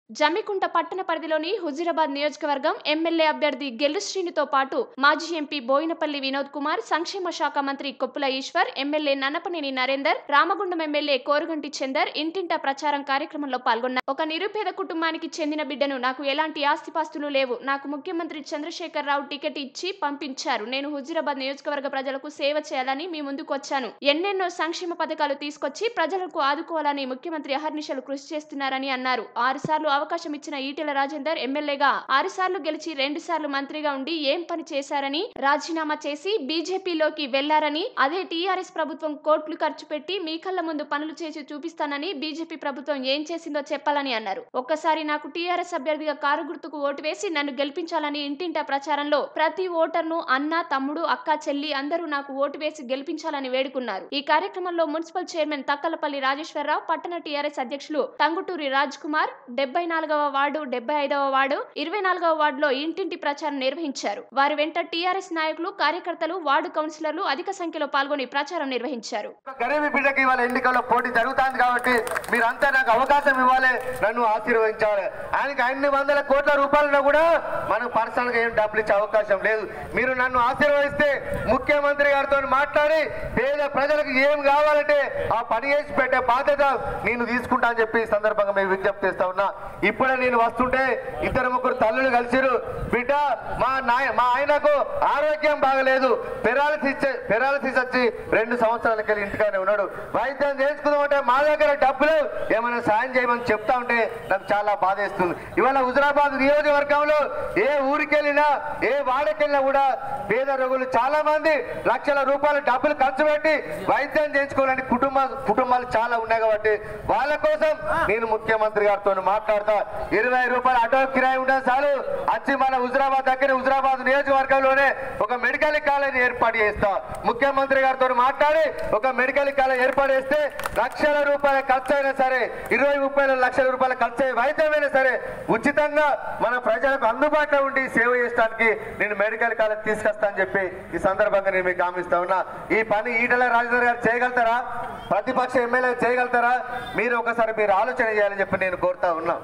జమ్మికుంట పట్టణ పరిధిలోని హుజీరాబాద్ నియోజకవర్గం ఎమ్మెల్యే అభ్యర్థి గెలుశ్రీనితో పాటు మాజీ ఎంపీ బోయినపల్లి వినోద్ కుమార్ సంక్షేమ శాఖ మంత్రి కొప్పుల ఈశ్వర్ ఎమ్మెల్యే నన్నపనేని నరేందర్ రామగుండం ఎమ్మెల్యే కోరుగంటి చందర్ ఇంటింట ప్రచారం కార్యక్రమంలో పాల్గొన్నారు ఒక నిరుపేద కుటుంబానికి చెందిన బిడ్డను నాకు ఎలాంటి ఆస్తిపాస్తులు లేవు నాకు ముఖ్యమంత్రి చంద్రశేఖర్ రావు టికెట్ ఇచ్చి పంపించారు నేను హుజీరాబాద్ నియోజకవర్గ ప్రజలకు సేవ చేయాలని మీ ముందుకు వచ్చాను ఎన్నెన్నో సంక్షేమ పథకాలు తీసుకొచ్చి ప్రజలకు ఆదుకోవాలని ముఖ్యమంత్రి అహర్నిశలు కృషి చేస్తున్నారని అన్నారు ఆరు సార్లు అవకాశం ఇచ్చిన ఈటెల రాజేందర్ ఎమ్మెల్యేగా ఆరు సార్లు గెలిచి రెండు సార్లు మంత్రిగా ఉండి ఏం పని చేశారని రాజీనామా చేసి బీజేపీలోకి వెళ్లారని అదే టీఆర్ఎస్ ప్రభుత్వం కోట్లు ఖర్చు పెట్టి మీ కళ్ళ ముందు పనులు చేసి చూపిస్తానని బీజేపీ ప్రభుత్వం ఏం చేసిందో చెప్పాలని అన్నారు ఒక్కసారి నాకు టీఆర్ఎస్ అభ్యర్థిగా కారు గుర్తుకు ఓటు వేసి నన్ను గెలిపించాలని ఇంటింటా ప్రచారంలో ప్రతి ఓటర్ను అన్న తమ్ముడు అక్క చెల్లి అందరూ నాకు ఓటు వేసి గెలిపించాలని వేడుకున్నారు ఈ కార్యక్రమంలో మున్సిపల్ చైర్మన్ తక్కలపల్లి రాజేశ్వరరావు పట్టణ టీఆర్ఎస్ అధ్యక్షులు టంగుటూరి రాజ్ కుమార్ డెబ్బై నాలుగవ వార్డు డెబ్బై ఐదవ వార్డు ఇరవై నాలుగవ వార్డులో ఇంటింటి ప్రచారం నిర్వహించారు వారి వెంట టీఆర్ఎస్ నాయకులు కార్యకర్తలు వార్డు కౌన్సిలర్లు అధిక సంఖ్యలో పాల్గొని ప్రచారం నిర్వహించారు గరీబీ బిడ్డకి ఇవాళ ఎన్నికల్లో పోటీ జరుగుతుంది కాబట్టి మీరంతా నాకు అవకాశం ఇవ్వాలి నన్ను ఆశీర్వదించాలి ఆయనకి అన్ని వందల కోట్ల రూపాయలను కూడా మనకు పర్సనల్ గా ఏం డబ్బులు ఇచ్చే అవకాశం లేదు మీరు నన్ను ఆశీర్వదిస్తే ముఖ్యమంత్రి గారితో మాట్లాడి పేద ప్రజలకు ఏం కావాలంటే ఆ పని చేసి పెట్టే బాధ్యత నేను తీసుకుంటా అని చెప్పి ఈ సందర్భంగా మీకు విజ్ఞప్తి చేస్తా ఉన్నా ఇప్పుడే నేను వస్తుంటే ఇద్దరు ముగ్గురు తల్లులు కలిసిరు బిడ్డ మా నాయ మా ఆయనకు ఆరోగ్యం బాగలేదు పెరాలసిస్ పెరాలసిస్ వచ్చి రెండు సంవత్సరాలకి వెళ్ళి ఇంటికానే ఉన్నాడు వైద్యం చేయించుకుందామంటే మా దగ్గర డబ్బులు ఏమైనా సాయం చేయమని చెప్తా ఉంటే నాకు చాలా బాధేస్తుంది ఇవాళ హుజరాబాద్ నియోజకవర్గంలో ఏ ఊరికి వెళ్ళినా ఏ వాడకి వెళ్ళినా కూడా పేద రోగులు చాలా మంది లక్షల రూపాయల డబ్బులు ఖర్చు పెట్టి వైద్యం చేయించుకోవాలని కుటుంబ కుటుంబాలు చాలా ఉన్నాయి కాబట్టి వాళ్ళ కోసం నేను ముఖ్యమంత్రి గారితో మాట్లాడతా ఇరవై రూపాయల ఆటో కిరాయి ఉంటే చాలు వచ్చి మన హుజరాబాద్ దగ్గర హుజరాబాద్ నియోజకవర్గంలోనే ఒక మెడికల్ కాలేజ్ ఏర్పాటు చేస్తా ముఖ్యమంత్రి గారితో మాట్లాడి ఒక మెడికల్ కాలేజ్ ఏర్పాటు చేస్తే లక్షల రూపాయల ఖర్చు అయినా సరే ఇరవై ముప్పై లక్షల రూపాయల ఖర్చు అయ్యే వైద్యమైనా సరే ఉచితంగా మన ప్రజలకు అందుబాటులో ఉండి సేవ చేయడానికి నేను మెడికల్ కాలేజ్ తీసుకొస్తా అని చెప్పి ఈ సందర్భంగా నేను మీకు హామీస్తా ఉన్నా ఈ పని ఈటల రాజేందర్ గారు చేయగలుగుతారా ప్రతిపక్ష ఎమ్మెల్యే చేయగలుగుతారా మీరు ఒకసారి మీరు ఆలోచన చేయాలని చెప్పి నేను కోరుతా ఉన్నా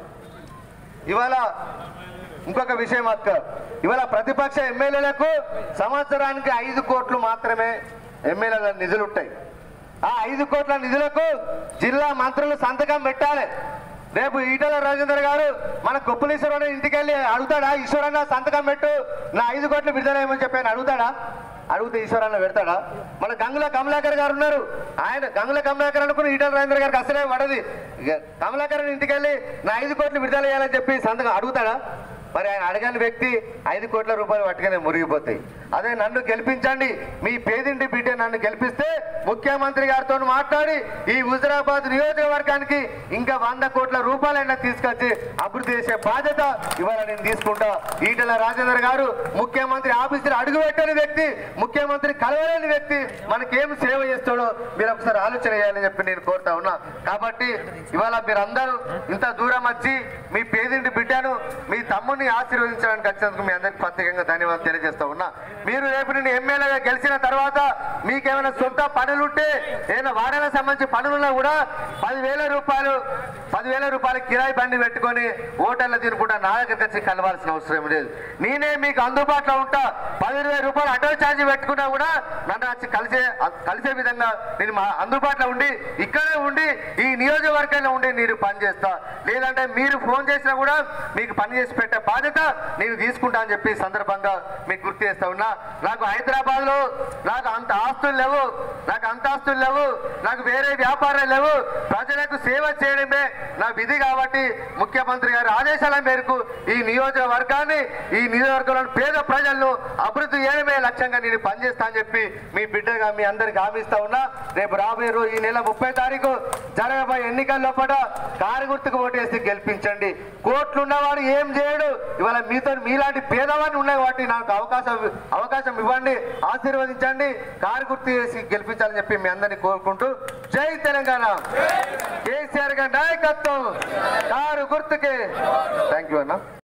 ఇవాళ ఇంకొక విషయం అక్క ఇవాళ ప్రతిపక్ష ఎమ్మెల్యేలకు సంవత్సరానికి ఐదు కోట్లు మాత్రమే ఎమ్మెల్యేల నిధులు ఉంటాయి ఆ ఐదు కోట్ల నిధులకు జిల్లా మంత్రులు సంతకం పెట్టాలి రేపు ఈటల రాజేందర్ గారు మన కొప్పులీశ్వరం ఇంటికి వెళ్ళి అడుగుతాడా ఈశ్వరన్న సంతకం పెట్టు నా ఐదు కోట్లు విడుదలేమని చెప్పి ఆయన అడుగుతాడా అడిగితే ఈశ్వరన్న పెడతాడా మన గంగుల కమలాకర్ గారు ఉన్నారు ఆయన గంగుల కమలాకర్ అనుకుని ఈటల రాజేందర్ గారికి అసలే పడది ఇక కమలాకర్ ఇంటికి వెళ్ళి నా ఐదు కోట్లు విడుదల చేయాలని చెప్పి సంతకం అడుగుతాడా మరి ఆయన అడగని వ్యక్తి ఐదు కోట్ల రూపాయలు పట్టుకునే మురిగిపోతాయి అదే నన్ను గెలిపించండి మీ పేదింటి బిడ్డ నన్ను గెలిపిస్తే ముఖ్యమంత్రి గారితో మాట్లాడి ఈ హుజరాబాద్ నియోజకవర్గానికి ఇంకా వంద కోట్ల రూపాయలైనా తీసుకొచ్చి అభివృద్ధి చేసే బాధ్యత ఇవాళ నేను తీసుకుంటా ఈటల రాజేందర్ గారు ముఖ్యమంత్రి ఆఫీసులో అడుగు పెట్టని వ్యక్తి ముఖ్యమంత్రి కలవలేని వ్యక్తి మనకేం సేవ చేస్తాడో మీరు ఒకసారి ఆలోచన చేయాలని చెప్పి నేను కోరుతా ఉన్నా కాబట్టి ఇవాళ మీరందరూ ఇంత దూరం వచ్చి మీ పేదింటి బిడ్డను మీ తమ్ముడిని ఆశీర్వదించడానికి వచ్చినందుకు మీ అందరికి ప్రత్యేకంగా ధన్యవాదాలు తెలియజేస్తా ఉన్నా మీరు రేపు నుండి ఎమ్మెల్యేగా గెలిచిన తర్వాత మీకేమైనా సొంత పనులుంటే ఏదైనా వారాలకు సంబంధించి పనులున్నా కూడా పదివేల రూపాయలు పదివేల రూపాయలు కిరాయి బండి పెట్టుకొని ఓటర్లు తినుకుంటా నా దగ్గరికి వచ్చి కలవాల్సిన అవసరం లేదు నేనే మీకు అందుబాటులో ఉంటా పది ఇరవై రూపాయలు ఆటో ఛార్జీ పెట్టుకున్నా కూడా నన్ను వచ్చి కలిసే కలిసే విధంగా నేను మా అందుబాటులో ఉండి ఇక్కడే ఉండి ఈ నియోజకవర్గంలో ఉండి నేను పనిచేస్తా లేదంటే మీరు ఫోన్ చేసినా కూడా మీకు పని చేసి పెట్టే బాధ్యత నేను తీసుకుంటా అని చెప్పి ఈ సందర్భంగా మీకు గుర్తు చేస్తా ఉన్నా నాకు హైదరాబాద్ లో నాకు అంత ఆస్తులు లేవు నాకు అంత ఆస్తులు లేవు నాకు వేరే వ్యాపారాలు లేవు ప్రజలకు సేవ చేయడమే నా విధి కాబట్టి ముఖ్యమంత్రి గారి ఆదేశాల మేరకు ఈ నియోజకవర్గాన్ని ఈ నియోజకవర్గంలోని పేద ప్రజలను అభివృద్ధి చేయడమే లక్ష్యంగా నేను పనిచేస్తా అని చెప్పి మీ బిడ్డగా మీ అందరికి హామీస్తా ఉన్నా రేపు రాబోయే రోజు ఈ నెల ముప్పై తారీఖు జరగబోయే ఎన్నికల లోపల కారు గుర్తుకు ఓటేసి గెలిపించండి కోట్లు ఉన్నవాడు ఏం చేయడు ఇవాళ మీతో మీలాంటి పేదవాడిని ఉన్నాయి కాబట్టి నాకు అవకాశం అవకాశం ఇవ్వండి ఆశీర్వదించండి కారు గుర్తు చేసి గెలిపించాలని చెప్పి మీ అందరినీ కోరుకుంటూ జై తెలంగాణ కేసీఆర్ గారి నాయకత్వం కారు గుర్తుకే థ్యాంక్ యూ అన్న